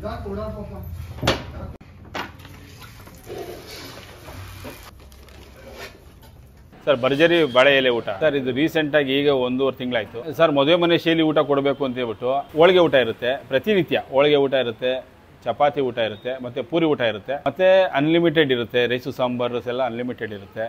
sir ಭರ್ಜರಿ ಬಾಳೆ ಎಲೆ ಊಟ ಸರ್ ಇದು ರೀಸೆಂಟ್ ಆಗಿ ಈಗ ಒಂದೂವರೆ ತಿಂಗಳಾಯ್ತು ಸರ್ ಮದುವೆ ಮನೆ ಶೈಲಿ ಊಟ ಕೊಡಬೇಕು ಅಂತ ಹೇಳ್ಬಿಟ್ಟು ಹೋಳಿಗೆ ಊಟ ಇರುತ್ತೆ ಪ್ರತಿನಿತ್ಯ ಹೋಳಿಗೆ ಊಟ ಇರುತ್ತೆ ಚಪಾತಿ ಊಟ ಇರುತ್ತೆ ಮತ್ತೆ ಪೂರಿ ಊಟ ಇರುತ್ತೆ ಮತ್ತೆ ಅನ್ಲಿಮಿಟೆಡ್ ಇರುತ್ತೆ ರೈಸು ಸಾಂಬಾರು ಎಲ್ಲ ಅನ್ಲಿಮಿಟೆಡ್ ಇರುತ್ತೆ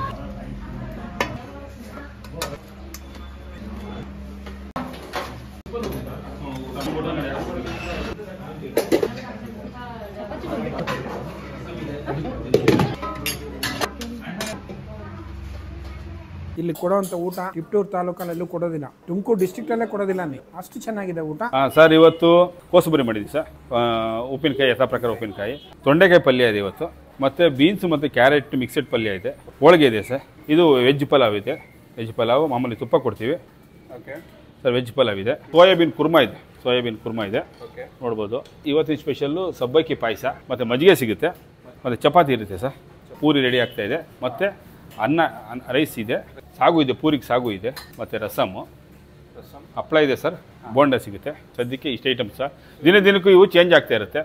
ಇಲ್ಲಿ ಕೊಡುವಂಥ ಊಟ ಟಿಪ್ಟೂರು ತಾಲೂಕಲ್ಲೂ ಕೊಡೋದಿಲ್ಲ ತುಮಕೂರು ಡಿಸ್ಟಿಕ್ಟಲ್ಲೇ ಕೊಡೋದಿಲ್ಲ ನೀವು ಅಷ್ಟು ಚೆನ್ನಾಗಿದೆ ಊಟ ಹಾಂ ಸರ್ ಇವತ್ತು ಕೋಸುಬರಿ ಮಾಡಿದ್ವಿ ಸರ್ ಆ, ಉಪ್ಪಿನಕಾಯಿ ಯಥಾ ಪ್ರಕಾರ ಉಪ್ಪಿನಕಾಯಿ ತೊಂಡೆಕಾಯಿ ಪಲ್ಯ ಇದೆ ಇವತ್ತು ಮತ್ತು ಬೀನ್ಸ್ ಮತ್ತು ಕ್ಯಾರೆಟ್ ಮಿಕ್ಸೆಡ್ ಪಲ್ಯ ಇದೆ ಹೋಳಿಗೆ ಇದೆ ಸರ್ ಇದು ವೆಜ್ ಪಲಾವ್ ಇದೆ ವೆಜ್ ಪಲಾವ್ ಮಾಮೂಲಿ ತುಪ್ಪ ಕೊಡ್ತೀವಿ ಸರ್ ವೆಜ್ ಪಲಾವ್ ಇದೆ ಸೋಯಾಬೀನ್ ಕುರ್ಮಾ ಇದೆ ಸೋಯಾಬೀನ್ ಕುರ್ಮಾ ಇದೆ ನೋಡ್ಬೋದು ಇವತ್ತಿನ ಸ್ಪೆಷಲ್ಲು ಸಬ್ಬಕ್ಕಿ ಪಾಯಸ ಮತ್ತು ಮಜ್ಜಿಗೆ ಸಿಗುತ್ತೆ ಮತ್ತು ಚಪಾತಿ ಇರುತ್ತೆ ಸರ್ ಪೂರಿ ರೆಡಿ ಆಗ್ತಾ ಇದೆ ಮತ್ತು ಅನ್ನ ಅನ್ನ ರೈಸ್ ಇದೆ ಸಾಗು ಇದೆ ಪೂರಿಗೆ ಸಾಗು ಇದೆ ಮತ್ತು ರಸಮ್ಮು ಹಪ್ಪಳ ಇದೆ ಸರ್ ಬೋಂಡ ಸಿಗುತ್ತೆ ಸದ್ಯಕ್ಕೆ ಇಷ್ಟು ಐಟಮ್ಸ್ ಸರ್ ದಿನ ದಿನಕ್ಕೂ ಇವು ಚೇಂಜ್ ಆಗ್ತಾ ಇರುತ್ತೆ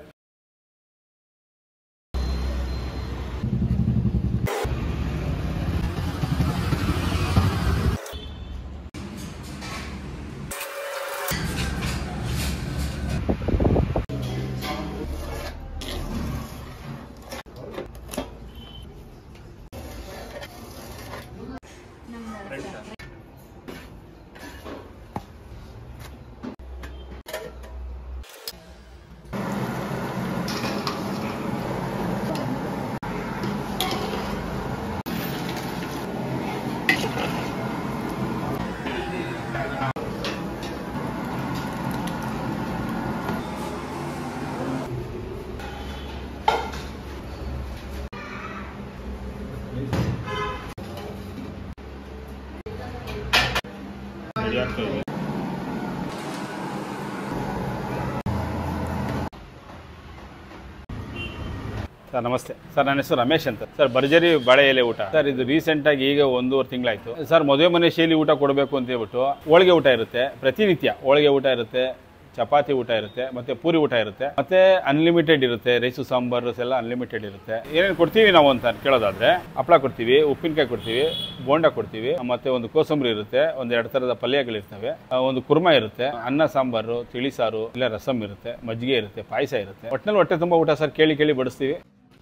ಸರ್ ನಮಸ್ತೆ ಸರ್ ನನ್ನ ಹೆಸರು ರಮೇಶ್ ಅಂತ ಸರ್ ಭರ್ಜರಿ ಬಾಳೆ ಎಲೆ ಊಟ ಸರ್ ಇದು ರೀಸೆಂಟ್ ಆಗಿ ಈಗ ಒಂದೂವರೆ ತಿಂಗಳಾಯ್ತು ಸರ್ ಮದುವೆ ಮನೆ ಶೈಲಿ ಊಟ ಕೊಡಬೇಕು ಅಂತ ಹೇಳ್ಬಿಟ್ಟು ಹೋಳಿಗೆ ಊಟ ಇರುತ್ತೆ ಪ್ರತಿನಿತ್ಯ ಹೋಳಿಗೆ ಊಟ ಇರುತ್ತೆ ಚಪಾತಿ ಊಟ ಇರುತ್ತೆ ಮತ್ತೆ ಪೂರಿ ಊಟ ಇರುತ್ತೆ ಮತ್ತೆ ಅನ್ಲಿಮಿಟೆಡ್ ಇರುತ್ತೆ ರೈಸು ಸಾಂಬಾರು ಎಲ್ಲ ಅನ್ಲಿಮಿಟೆಡ್ ಇರುತ್ತೆ ಏನೇನು ಕೊಡ್ತೀವಿ ನಾವು ಅಂತ ಕೇಳೋದಾದ್ರೆ ಹಪ್ಪಳ ಕೊಡ್ತೀವಿ ಉಪ್ಪಿನಕಾಯಿ ಕೊಡ್ತೀವಿ ಬೋಂಡ ಕೊಡ್ತೀವಿ ಮತ್ತೆ ಒಂದು ಕೋಸಂಬರಿ ಇರುತ್ತೆ ಒಂದು ಎರಡು ಥರದ ಪಲ್ಯಗಳಿರ್ತವೆ ಆ, ಒಂದು ಕುರ್ಮಾ ಇರುತ್ತೆ ಅನ್ನ ಸಾಂಬಾರು ತಿಳಿ ಸಾರು ಇಲ್ಲ ರಸಮ್ ಇರುತ್ತೆ ಮಜ್ಜಿಗೆ ಇರುತ್ತೆ ಪಾಯಸ ಇರುತ್ತೆ ಒಟ್ಟಿನಲ್ಲಿ ಹೊಟ್ಟೆ ತುಂಬ ಊಟ ಸರ್ ಕೇಳಿ ಕೇಳಿ ಬಡಿಸ್ತೀವಿ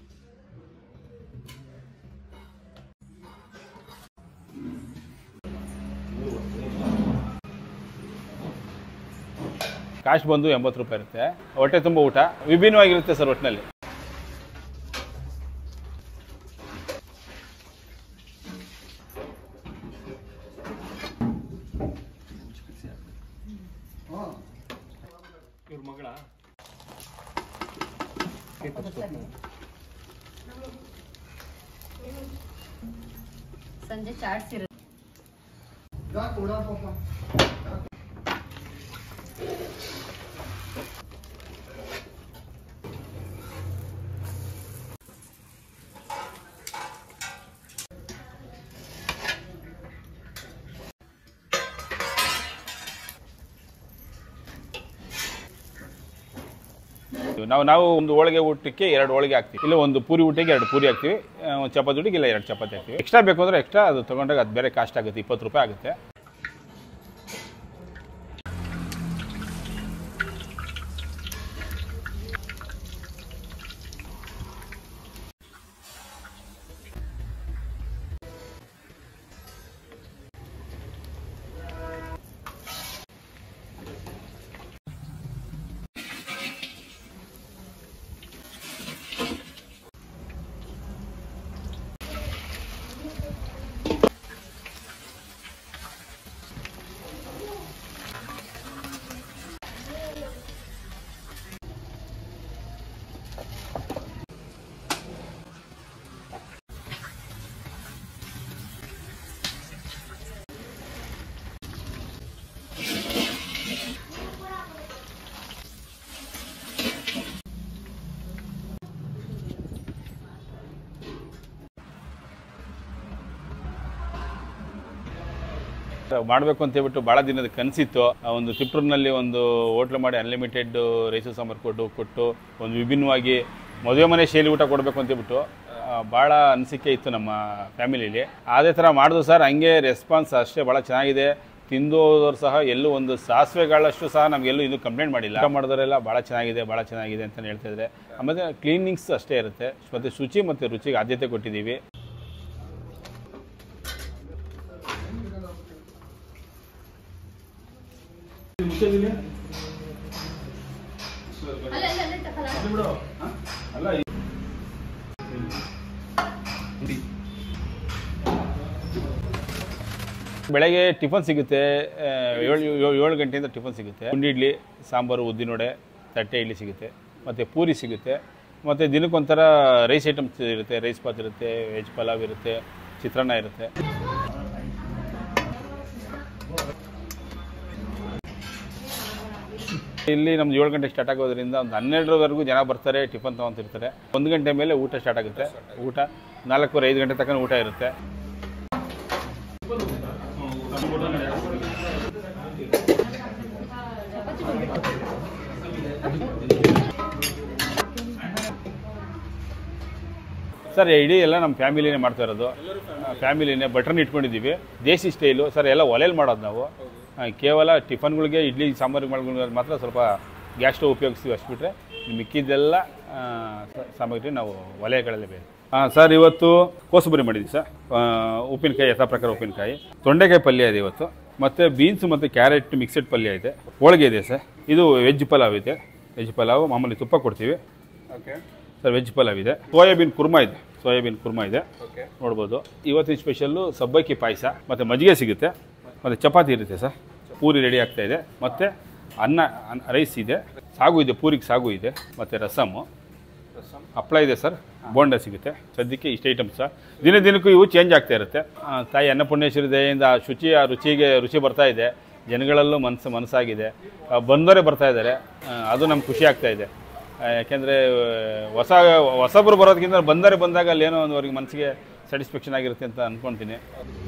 ಕಾಸ್ಟ್ ಬಂದು ಎಂಬತ್ತು ರೂಪಾಯಿ ಇರುತ್ತೆ ಹೊಟ್ಟೆ ತುಂಬ ಊಟ ವಿಭಿನ್ನವಾಗಿರುತ್ತೆ ಸರ್ ಒಟ್ಟಿನಲ್ಲಿ ಸಂಜೆ ಚಾಟ್ಸ್ ಇರುತ್ತೆ ನಾವು ನಾವು ಒಂದು ಹೋಳಿಗೆ ಊಟಕ್ಕೆ ಎರಡು ಹೋಳಿಗೆ ಹಾಕ್ತೀವಿ ಇಲ್ಲ ಒಂದು ಪೂರಿ ಊಟಕ್ಕೆ ಎರಡು ಪೂರಿ ಹಾಕ್ತೀವಿ ಆ, ಒಂದು ಚಪಾತಿ ಊಟಕ್ಕೆ ಇಲ್ಲ ಎರಡು ಚಪಾತಿ ಹಾಕ್ತೀವಿ ಎಕ್ಸ್ಟ್ರಾ ಬೇಕು ಅಂದರೆ ಎಕ್ಸ್ಟ್ರಾ ಅದು ತೊಗೊಂಡಾಗ ಅದು ಬೇರೆ ಕಾಸ್ಟ್ ಆಗುತ್ತೆ ಇಪ್ಪತ್ತು ರೂಪಾಯಿ ಆಗುತ್ತೆ ಮಾಡಬೇಕು ಅಂತ ಹೇಳ್ಬಿಟ್ಟು ಭಾಳ ದಿನದ ಕನಸಿತ್ತು ಆ ಒಂದು ತಿಪ್ಟೂರಿನಲ್ಲಿ ಒಂದು ಹೋಟ್ಲು ಮಾಡಿ ಅನ್ಲಿಮಿಟೆಡ್ ರೈಸು ಸಾಂಬಾರು ಕೊಟ್ಟು ಕೊಟ್ಟು ಒಂದು ವಿಭಿನ್ನವಾಗಿ ಮದುವೆ ಮನೆ ಶೈಲಿ ಊಟ ಕೊಡಬೇಕು ಅಂತ ಹೇಳ್ಬಿಟ್ಟು ಭಾಳ ಅನಿಸಿಕೆ ಇತ್ತು ನಮ್ಮ ಫ್ಯಾಮಿಲಿಲಿ ಅದೇ ಥರ ಮಾಡಿದ್ರು ಸರ್ ಹಂಗೆ ರೆಸ್ಪಾನ್ಸ್ ಅಷ್ಟೇ ಭಾಳ ಚೆನ್ನಾಗಿದೆ ತಿಂದು ಹೋದವ್ರು ಸಹ ಎಲ್ಲೂ ಒಂದು ಸಾಸಿವೆಗಳಷ್ಟು ಸಹ ನಮಗೆಲ್ಲೂ ಇನ್ನೂ ಕಂಪ್ಲೇಂಟ್ ಮಾಡಿಲ್ಲ ಊಟ ಮಾಡಿದವರೆಲ್ಲ ಭಾಳ ಚೆನ್ನಾಗಿದೆ ಭಾಳ ಚೆನ್ನಾಗಿದೆ ಅಂತ ಹೇಳ್ತಾ ಇದ್ದಾರೆ ಆಮೇಲೆ ಕ್ಲೀನಿಂಗ್ಸ್ ಅಷ್ಟೇ ಇರುತ್ತೆ ಮತ್ತು ಶುಚಿ ಮತ್ತು ರುಚಿಗೆ ಆದ್ಯತೆ ಕೊಟ್ಟಿದ್ದೀವಿ ಬೆಳಗ್ಗೆ ಟಿಫನ್ ಸಿಗುತ್ತೆ ಆ, ಏಳು ಏಳು ಏಳು ಗಂಟೆಯಿಂದ ಟಿಫನ್ ಸಿಗುತ್ತೆ ಉಂಡಿ ಇಡ್ಲಿ ಸಾಂಬಾರು ಉದ್ದಿನೊಡೆ ತಟ್ಟೆ ಇಡ್ಲಿ ಸಿಗುತ್ತೆ ಮತ್ತು ಪೂರಿ ಸಿಗುತ್ತೆ ಮತ್ತು ದಿನಕ್ಕೊಂಥರ ರೈಸ್ ಐಟಮ್ಸ್ ಇರುತ್ತೆ ರೈಸ್ ಬಾತ್ ಇರುತ್ತೆ ವೆಜ್ ಪಲಾವ್ ಇರುತ್ತೆ ಚಿತ್ರಾನ್ನ ಇರುತ್ತೆ ಇಲ್ಲಿ ನಮ್ದು ಏಳು ಗಂಟೆ ಸ್ಟಾರ್ಟ್ ಆಗೋದ್ರಿಂದ ಒಂದು ಹನ್ನೆರಡರವರೆಗೂ ಜನ ಬರ್ತಾರೆ ಟಿಫನ್ ತೊಗೊಂತಿರ್ತಾರೆ ಒಂದು ಗಂಟೆ ಮೇಲೆ ಊಟ ಸ್ಟಾರ್ಟ್ ಆಗುತ್ತೆ ಊಟ ನಾಲ್ಕೂವರೆ ಐದು ಗಂಟೆ ತನಕ ಊಟ ಇರುತ್ತೆ ಸರ್ ಇಡೀ ಎಲ್ಲ ನಮ್ಮ ಫ್ಯಾಮಿಲಿನೇ ಮಾಡ್ತಾ ಇರೋದು ಫ್ಯಾಮಿಲಿನೇ ಬಟ್ರನ್ ಇಟ್ಕೊಂಡಿದ್ದೀವಿ ದೇಸಿ ಸ್ಟೈಲು ಸರ್ ಎಲ್ಲ ಒಲೆಯಲ್ಲಿ ಮಾಡೋದು ನಾವು ಆ, ಕೇವಲ ಟಿಫನ್ಗಳಿಗೆ ಇಡ್ಲಿ ಸಾಂಬಾರುಗಳಿಗೆ ಮಾತ್ರ ಸ್ವಲ್ಪ ಗ್ಯಾಸ್ ಸ್ಟವ್ ಉಪಯೋಗಿಸ್ತೀವಿ ಅಷ್ಟು ಬಿಟ್ಟರೆ ಮಿಕ್ಕಿದ್ದೆಲ್ಲ ಆ, ಸ- ಸಾಮಗ್ರಿ ನಾವು ಒಲೆಗಳಲ್ಲೇ ಬೇಕು ಹಾಂ ಸರ್ ಇವತ್ತು ಕೋಸುಬರಿ ಮಾಡಿದ್ವಿ ಸರ್ ಆ, ಉಪ್ಪಿನಕಾಯಿ ಯಥಾ ಪ್ರಕಾರ ಉಪ್ಪಿನಕಾಯಿ ತೊಂಡೆಕಾಯಿ ಪಲ್ಯ ಇದೆ ಇವತ್ತು ಮತ್ತು ಬೀನ್ಸ್ ಮತ್ತು ಕ್ಯಾರೆಟ್ ಮಿಕ್ಸೆಡ್ ಪಲ್ಯ ಇದೆ ಹೋಳಿಗೆ ಇದೆ ಸರ್ ಇದು ವೆಜ್ ಪಲಾವ್ ಇದೆ ವೆಜ್ ಪಲಾವ್ ಮಾಮೂಲಿ ತುಪ್ಪ ಕೊಡ್ತೀವಿ ಓಕೆ ಸರ್ ವೆಜ್ ಪಲಾವ್ ಇದೆ ಸೋಯಾಬೀನ್ ಕುರ್ಮಾ ಇದೆ ಸೋಯಾಬೀನ್ ಕುರ್ಮಾ ಇದೆ ಓಕೆ ನೋಡ್ಬೋದು ಇವತ್ತಿನ ಸ್ಪೆಷಲ್ಲು ಸಬ್ಬಕ್ಕಿ ಪಾಯಸ ಮತ್ತು ಮಜ್ಜಿಗೆ ಸಿಗುತ್ತೆ ಮತ್ತು ಚಪಾತಿ ಇರುತ್ತೆ ಸರ್ ಪೂರಿ ರೆಡಿ ಆಗ್ತಾ ಇದೆ ಮತ್ತು ಅನ್ನ ಅನ್ನ ರೈಸ್ ಇದೆ ಸಾಗು ಇದೆ ಪೂರಿಗೆ ಸಾಗು ಇದೆ ಮತ್ತು ರಸಮ್ಮು ಹಪ್ಪಳ ಇದೆ ಸರ್ ಬೋಂಡ ಸಿಗುತ್ತೆ ಸದ್ಯಕ್ಕೆ ಇಷ್ಟು ಐಟಮ್ಸ್ ಸರ್ ದಿನ ದಿನಕ್ಕೂ ಇವು ಚೇಂಜ್ ಆಗ್ತಾ ಇರುತ್ತೆ ಆ, ತಾಯಿ ಅನ್ನಪೂರ್ಣೇಶ್ವರಿ ದಯೆಯಿಂದ ಆ ಶುಚಿ ಆ ರುಚಿಗೆ ರುಚಿ ಬರ್ತಾ ಇದೆ ಜನಗಳಲ್ಲೂ ಮನಸ್ಸು ಮನಸ್ಸಾಗಿದೆ ಆ, ಬಂದವರೇ ಬರ್ತಾ ಇದ್ದಾರೆ ಆ, ಅದು ನಮ್ಗೆ ಖುಷಿ ಆಗ್ತಾ ಇದೆ ಆ, ಯಾಕೆಂದರೆ ಹೊಸ ಹೊಸಬ್ರು ಬರೋದಕ್ಕಿಂತ ಬಂದರೆ ಬಂದಾಗ ಅಲ್ಲಿ ಏನೋ ಒಂದು ಅವ್ರಿಗೆ ಮನಸ್ಸಿಗೆ ಸ್ಯಾಟಿಸ್ಫ್ಯಾಕ್ಷನ್ ಆಗಿರುತ್ತೆ ಅಂತ ಅಂದ್ಕೊಳ್ತೀನಿ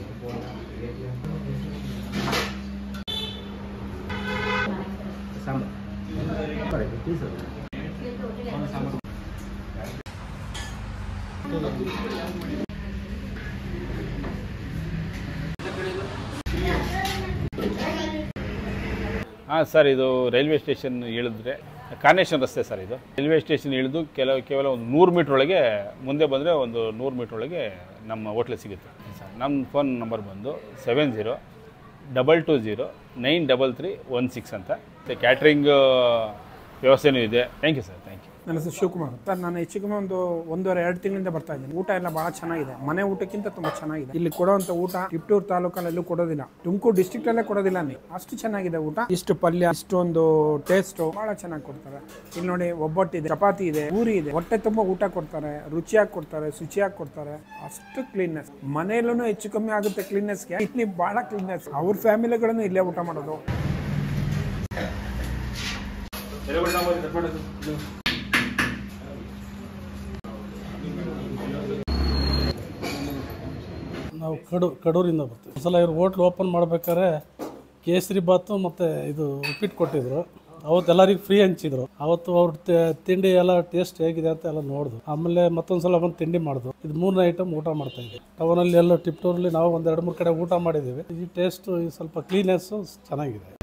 ಹಾಂ ಸರ್ ಇದು ರೈಲ್ವೆ ಸ್ಟೇಷನ್ ಇಳಿದ್ರೆ ಕಾರ್ನೇಶನ್ ರಸ್ತೆ ಸರ್ ಇದು ರೈಲ್ವೆ ಸ್ಟೇಷನ್ ಇಳಿದು ಕೆಲವು ಕೇವಲ ಒಂದು ನೂರು ಮೀಟ್ರ್ ಒಳಗೆ ಮುಂದೆ ಬಂದರೆ ಒಂದು ನೂರು ಮೀಟ್ರ್ ಒಳಗೆ ನಮ್ಮ ಹೋಟ್ಲ್ ಸಿಗುತ್ತೆ ಸರ್ ನಮ್ಮ ಫೋನ್ ನಂಬರ್ ಬಂದು seven zero double two zero nine double three one six ಅಂತ ಮತ್ತು ಕ್ಯಾಟ್ರಿಂಗ್ ವ್ಯವಸ್ಥೆನೂ ಇದೆ thank you sir thank you ನನ್ನ ಹೆಸರು ಶಿವಕುಮಾರ್ ಸರ್ ನಾನು ಹೆಚ್ಚು ಕಮ್ಮಿ ಒಂದು ಒಂದೂವರೆ ಎರಡು ತಿಂಗಳಿಂದ ಬರ್ತಾ ಇದ್ದೀನಿ ಊಟ ಎಲ್ಲ ಭಾಳ ಚೆನ್ನಾಗಿದೆ ಮನೆ ಊಟಕ್ಕಿಂತ ತುಂಬಾ ಚೆನ್ನಾಗಿದೆ ಇಲ್ಲಿ ಕೊಡುವಂತ ಊಟ ಟಿಪ್ಟೂರ್ ತಾಲೂಕಲ್ಲೂ ಕೊಡೋದಿಲ್ಲ ತುಮಕೂರು ಡಿಸ್ಟ್ರಿಕ್ಟ್ ಅಲ್ಲೇ ಕೊಡೋದಿಲ್ಲ ನೀ ಅಷ್ಟು ಚೆನ್ನಾಗಿದೆ ಊಟ ಇಷ್ಟು ಪಲ್ಯ ಇಷ್ಟೊಂದು ಟೇಸ್ಟ್ ಬಹಳ ಚೆನ್ನಾಗಿ ಕೊಡ್ತಾರೆ ಇಲ್ಲಿ ನೋಡಿ ಒಬ್ಬಟ್ಟಿದೆ ಚಪಾತಿ ಇದೆ ಪೂರಿ ಇದೆ ಹೊಟ್ಟೆ ತುಂಬ ಊಟ ಕೊಡ್ತಾರೆ ರುಚಿಯಾಗಿ ಕೊಡ್ತಾರೆ ಶುಚಿಯಾಗಿ ಕೊಡ್ತಾರೆ ಅಷ್ಟು ಕ್ಲೀನ್ನೆಸ್ ಮನೆಯಲ್ಲೂ ಹೆಚ್ಚು ಕಮ್ಮಿ ಆಗುತ್ತೆ ಕ್ಲೀನ್ನೆಸ್ಗೆ ಇಲ್ಲಿ ಬಹಳ ಕ್ಲೀನ್ನೆಸ್ ಅವ್ರ ಫ್ಯಾಮಿಲಿಗಳನ್ನು ಇಲ್ಲೇ ಊಟ ಮಾಡೋದು ನಾವು ಕಡು ಕಡೂರಿಂದ ಬರ್ತೀವಿ ಒಂದ್ಸಲ ಇವ್ರು ಹೋಟ್ಲ್ ಓಪನ್ ಮಾಡ್ಬೇಕಾದ್ರೆ ಕೇಸರಿ ಬಾತು ಮತ್ತು ಇದು ಉಪ್ಪಿಟ್ಟು ಕೊಟ್ಟಿದ್ರು ಅವತ್ತು ಎಲ್ಲರಿಗೂ ಫ್ರೀ ಹಂಚಿದ್ರು ಅವತ್ತು ಅವ್ರ ತಿ- ತಿಂಡಿ ಎಲ್ಲ ಟೇಸ್ಟ್ ಹೇಗಿದೆ ಅಂತ ಎಲ್ಲ ನೋಡಿದ್ರು ಆಮೇಲೆ ಮತ್ತೊಂದು ಸಲ ಬಂದು ತಿಂಡಿ ಮಾಡಿದ್ರು ಇದು ಮೂರನೇ ಐಟಮ್ ಊಟ ಮಾಡ್ತಾ ಇದ್ವಿ ಟೌನಲ್ಲಿ ಎಲ್ಲ ಟಿಪ್ಟೂರಲ್ಲಿ ನಾವು ಒಂದು ಎರಡು ಮೂರು ಕಡೆ ಊಟ ಮಾಡಿದ್ದೀವಿ ಈ ಟೇಸ್ಟು ಈ ಸ್ವಲ್ಪ ಕ್ಲೀನೆಸ್ಸು ಚೆನ್ನಾಗಿದೆ